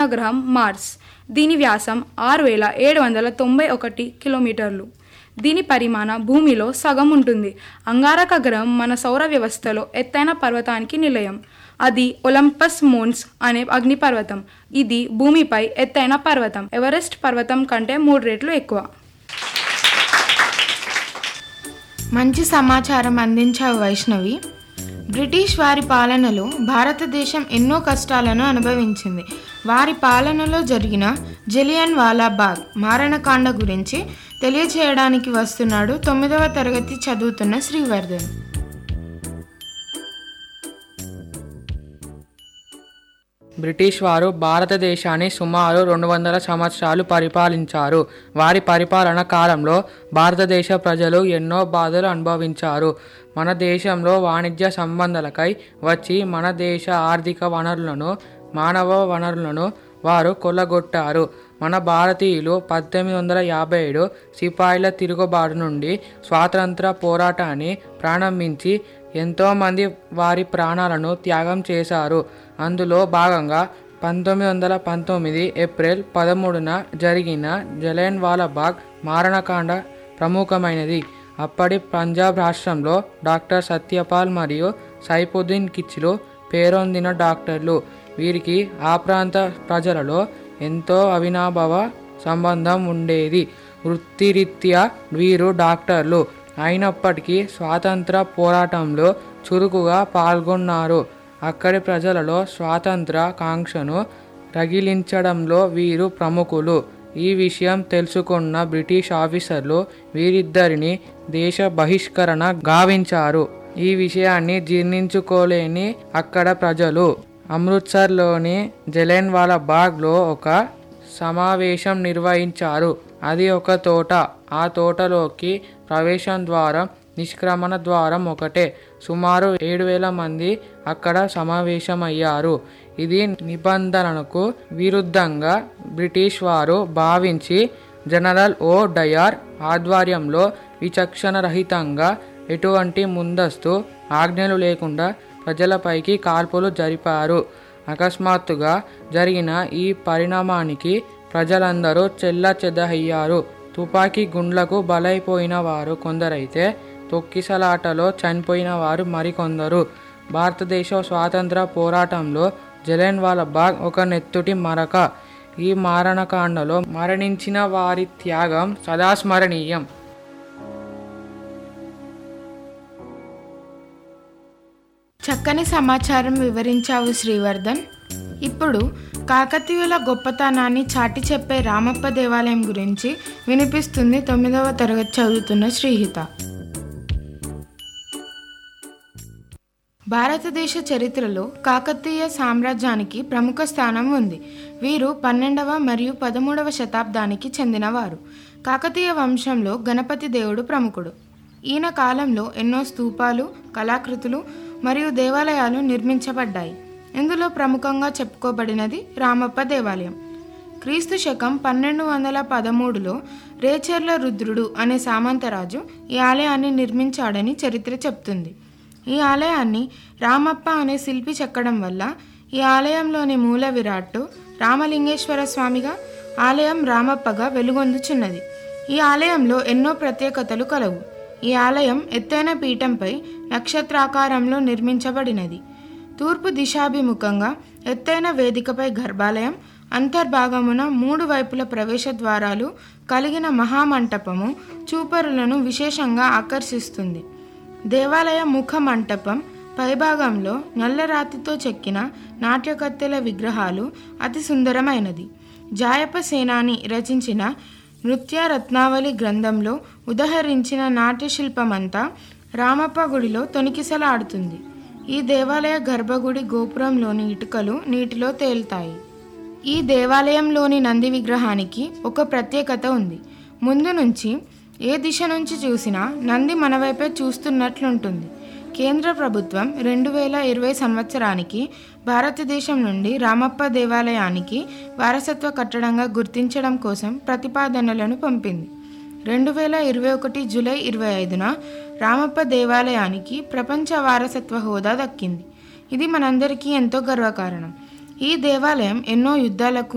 గ్రహం మార్స్ దీని వ్యాసం ఆరు వేల ఏడు వందల తొంభై ఒకటి కిలోమీటర్లు దీని పరిమాణ భూమిలో సగం ఉంటుంది అంగారక గ్రహం మన సౌర వ్యవస్థలో ఎత్తైన పర్వతానికి నిలయం అది ఒలంపస్ మోన్స్ అనే అగ్నిపర్వతం ఇది భూమిపై ఎత్తైన పర్వతం ఎవరెస్ట్ పర్వతం కంటే మూడు రెట్లు ఎక్కువ మంచి సమాచారం అందించావు వైష్ణవి బ్రిటిష్ వారి పాలనలో భారతదేశం ఎన్నో కష్టాలను అనుభవించింది వారి పాలనలో జరిగిన జలియన్ వాలాబాగ్ మారణకాండ గురించి తెలియచేయడానికి వస్తున్నాడు తొమ్మిదవ తరగతి చదువుతున్న శ్రీవర్ధన్ బ్రిటిష్ వారు భారతదేశాన్ని సుమారు రెండు వందల సంవత్సరాలు పరిపాలించారు వారి పరిపాలన కాలంలో భారతదేశ ప్రజలు ఎన్నో బాధలు అనుభవించారు మన దేశంలో వాణిజ్య సంబంధాలకై వచ్చి మన దేశ ఆర్థిక వనరులను మానవ వనరులను వారు కొల్లగొట్టారు మన భారతీయులు పద్దెనిమిది వందల యాభై ఏడు సిపాయిల తిరుగుబాటు నుండి స్వాతంత్ర పోరాటాన్ని ప్రారంభించి ఎంతోమంది వారి ప్రాణాలను త్యాగం చేశారు అందులో భాగంగా పంతొమ్మిది వందల పంతొమ్మిది ఏప్రిల్ పదమూడున జరిగిన జలయన్ వాలాబాగ్ మారణకాండ ప్రముఖమైనది అప్పటి పంజాబ్ రాష్ట్రంలో డాక్టర్ సత్యపాల్ మరియు సైఫుద్దీన్ కిచ్లు పేరొందిన డాక్టర్లు వీరికి ఆ ప్రాంత ప్రజలలో ఎంతో అవినాభావ సంబంధం ఉండేది వృత్తిరీత్యా వీరు డాక్టర్లు అయినప్పటికీ స్వాతంత్ర పోరాటంలో చురుకుగా పాల్గొన్నారు అక్కడి ప్రజలలో స్వాతంత్ర కాంక్షను రగిలించడంలో వీరు ప్రముఖులు ఈ విషయం తెలుసుకున్న బ్రిటిష్ ఆఫీసర్లు వీరిద్దరిని దేశ బహిష్కరణ గావించారు ఈ విషయాన్ని జీర్ణించుకోలేని అక్కడ ప్రజలు అమృత్సర్లోని జలెన్ వాలా బాగ్లో ఒక సమావేశం నిర్వహించారు అది ఒక తోట ఆ తోటలోకి ప్రవేశం ద్వారం నిష్క్రమణ ద్వారం ఒకటే సుమారు ఏడు వేల మంది అక్కడ సమావేశమయ్యారు ఇది నిబంధనలకు విరుద్ధంగా బ్రిటిష్ వారు భావించి జనరల్ ఓ డయార్ ఆధ్వర్యంలో విచక్షణరహితంగా ఎటువంటి ముందస్తు ఆజ్ఞలు లేకుండా ప్రజలపైకి కాల్పులు జరిపారు అకస్మాత్తుగా జరిగిన ఈ పరిణామానికి ప్రజలందరూ చెల్ల చెదహయ్యారు తుపాకీ గుండ్లకు బలైపోయిన వారు కొందరైతే తొక్కిసలాటలో చనిపోయిన వారు మరికొందరు భారతదేశ స్వాతంత్ర పోరాటంలో జలెన్ వాల బాగ్ ఒక నెత్తుటి మరక ఈ మారణకాండలో మరణించిన వారి త్యాగం సదాస్మరణీయం చక్కని సమాచారం వివరించావు శ్రీవర్ధన్ ఇప్పుడు కాకతీయుల గొప్పతనాన్ని చాటి చెప్పే రామప్ప దేవాలయం గురించి వినిపిస్తుంది తొమ్మిదవ తరగతి చదువుతున్న శ్రీహిత భారతదేశ చరిత్రలో కాకతీయ సామ్రాజ్యానికి ప్రముఖ స్థానం ఉంది వీరు పన్నెండవ మరియు పదమూడవ శతాబ్దానికి చెందినవారు కాకతీయ వంశంలో గణపతి దేవుడు ప్రముఖుడు ఈయన కాలంలో ఎన్నో స్తూపాలు కళాకృతులు మరియు దేవాలయాలు నిర్మించబడ్డాయి ఇందులో ప్రముఖంగా చెప్పుకోబడినది రామప్ప దేవాలయం క్రీస్తు శకం పన్నెండు వందల పదమూడులో రేచర్ల రుద్రుడు అనే సామంతరాజు ఈ ఆలయాన్ని నిర్మించాడని చరిత్ర చెప్తుంది ఈ ఆలయాన్ని రామప్ప అనే శిల్పి చెక్కడం వల్ల ఈ ఆలయంలోని మూల విరాట్టు రామలింగేశ్వర స్వామిగా ఆలయం రామప్పగా వెలుగొందుచున్నది ఈ ఆలయంలో ఎన్నో ప్రత్యేకతలు కలవు ఈ ఆలయం ఎత్తైన పీఠంపై నక్షత్రాకారంలో నిర్మించబడినది తూర్పు దిశాభిముఖంగా ఎత్తైన వేదికపై గర్భాలయం అంతర్భాగమున మూడు వైపుల ప్రవేశ ద్వారాలు కలిగిన మహామంటపము చూపరులను విశేషంగా ఆకర్షిస్తుంది దేవాలయ ముఖ మంటపం పైభాగంలో నల్లరాతితో చెక్కిన నాట్యకత్తెల విగ్రహాలు అతి సుందరమైనది జాయప సేనాని రచించిన నృత్య రత్నావళి గ్రంథంలో ఉదహరించిన నాట్యశిల్పమంతా రామప్ప గుడిలో తొణికిసలాడుతుంది ఈ దేవాలయ గర్భగుడి గోపురంలోని ఇటుకలు నీటిలో తేలుతాయి ఈ దేవాలయంలోని నంది విగ్రహానికి ఒక ప్రత్యేకత ఉంది ముందు నుంచి ఏ దిశ నుంచి చూసినా నంది మన వైపే చూస్తున్నట్లుంటుంది కేంద్ర ప్రభుత్వం రెండు వేల ఇరవై సంవత్సరానికి భారతదేశం నుండి రామప్ప దేవాలయానికి వారసత్వ కట్టడంగా గుర్తించడం కోసం ప్రతిపాదనలను పంపింది రెండు వేల ఇరవై ఒకటి జూలై ఇరవై ఐదున రామప్ప దేవాలయానికి ప్రపంచ వారసత్వ హోదా దక్కింది ఇది మనందరికీ ఎంతో గర్వకారణం ఈ దేవాలయం ఎన్నో యుద్ధాలకు